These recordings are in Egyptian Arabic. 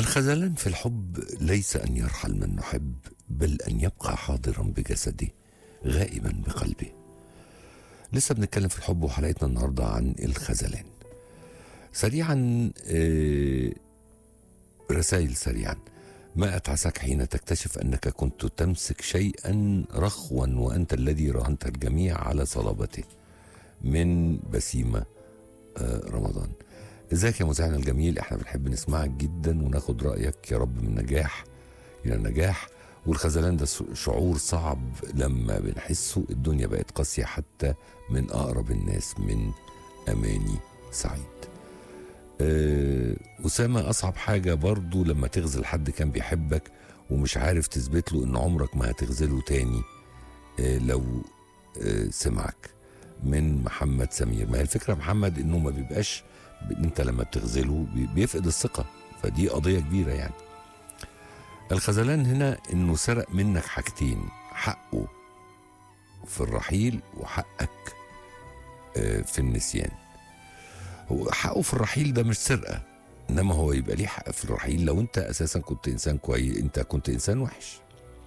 الخذلان في الحب ليس ان يرحل من نحب بل ان يبقى حاضرا بجسده غائبا بقلبه لسه بنتكلم في الحب وحلقتنا النهارده عن الخذلان سريعا آه، رسائل سريعا ما أتعسك حين تكتشف أنك كنت تمسك شيئا رخوا وأنت الذي راهنت الجميع على صلابته من بسيمة آه، رمضان ازيك يا مذيعنا الجميل احنا بنحب نسمعك جدا وناخد رأيك يا رب من نجاح إلى نجاح والخذلان ده شعور صعب لما بنحسه الدنيا بقت قاسية حتى من أقرب الناس من أماني سعيد أه أسامة أصعب حاجة برضو لما تغزل حد كان بيحبك ومش عارف تثبت له إن عمرك ما هتغزله تاني أه لو أه سمعك من محمد سمير ما هي الفكرة محمد إنه ما بيبقاش أنت لما بتغزله بي- بيفقد الثقة فدي قضية كبيرة يعني الخذلان هنا انه سرق منك حاجتين حقه في الرحيل وحقك آه، في النسيان هو حقه في الرحيل ده مش سرقه انما هو يبقى ليه حق في الرحيل لو انت اساسا كنت انسان كويس انت كنت انسان وحش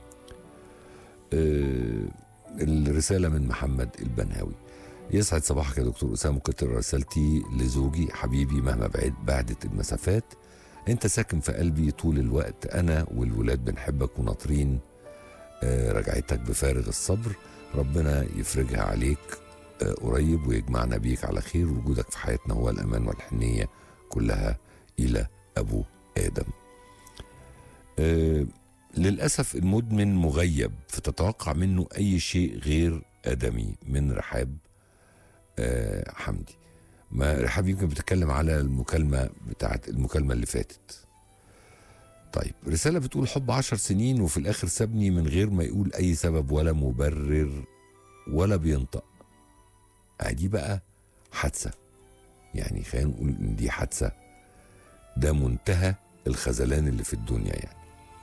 آه، الرساله من محمد البنهاوي يسعد صباحك يا دكتور اسامه كنت رسالتي لزوجي حبيبي مهما بعد بعدت المسافات انت ساكن في قلبي طول الوقت انا والولاد بنحبك وناطرين آه، رجعتك بفارغ الصبر ربنا يفرجها عليك آه، قريب ويجمعنا بيك على خير وجودك في حياتنا هو الامان والحنيه كلها الى ابو ادم آه، للاسف المدمن مغيب فتتوقع منه اي شيء غير ادمي من رحاب آه، حمدي ما رحاب يمكن بتتكلم على المكالمة بتاعت المكالمة اللي فاتت طيب رسالة بتقول حب عشر سنين وفي الآخر سابني من غير ما يقول أي سبب ولا مبرر ولا بينطق آه دي بقى حادثة يعني خلينا نقول إن دي حادثة ده منتهى الخذلان اللي في الدنيا يعني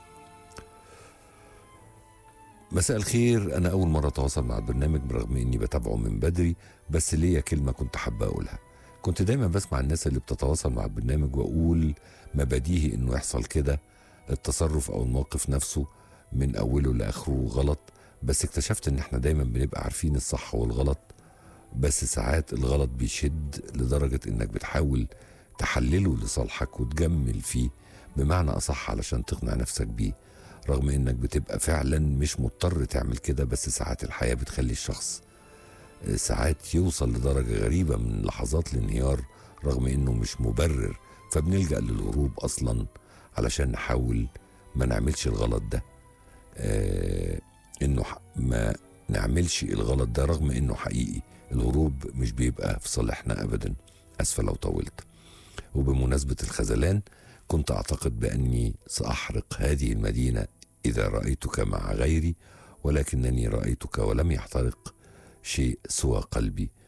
مساء الخير أنا أول مرة أتواصل مع البرنامج برغم إني بتابعه من بدري بس ليا كلمة كنت حابة أقولها كنت دايما بسمع الناس اللي بتتواصل مع البرنامج واقول ما بديهي انه يحصل كده التصرف او الموقف نفسه من اوله لاخره غلط بس اكتشفت ان احنا دايما بنبقى عارفين الصح والغلط بس ساعات الغلط بيشد لدرجة انك بتحاول تحلله لصالحك وتجمل فيه بمعنى اصح علشان تقنع نفسك بيه رغم انك بتبقى فعلا مش مضطر تعمل كده بس ساعات الحياة بتخلي الشخص ساعات يوصل لدرجة غريبة من لحظات الانهيار رغم انه مش مبرر فبنلجأ للهروب اصلا علشان نحاول ما نعملش الغلط ده آه انه ح- ما نعملش الغلط ده رغم انه حقيقي الهروب مش بيبقى في صالحنا ابدا اسفة لو طولت وبمناسبة الخذلان كنت اعتقد باني ساحرق هذه المدينة اذا رأيتك مع غيري ولكنني رأيتك ولم يحترق شيء سوى قلبي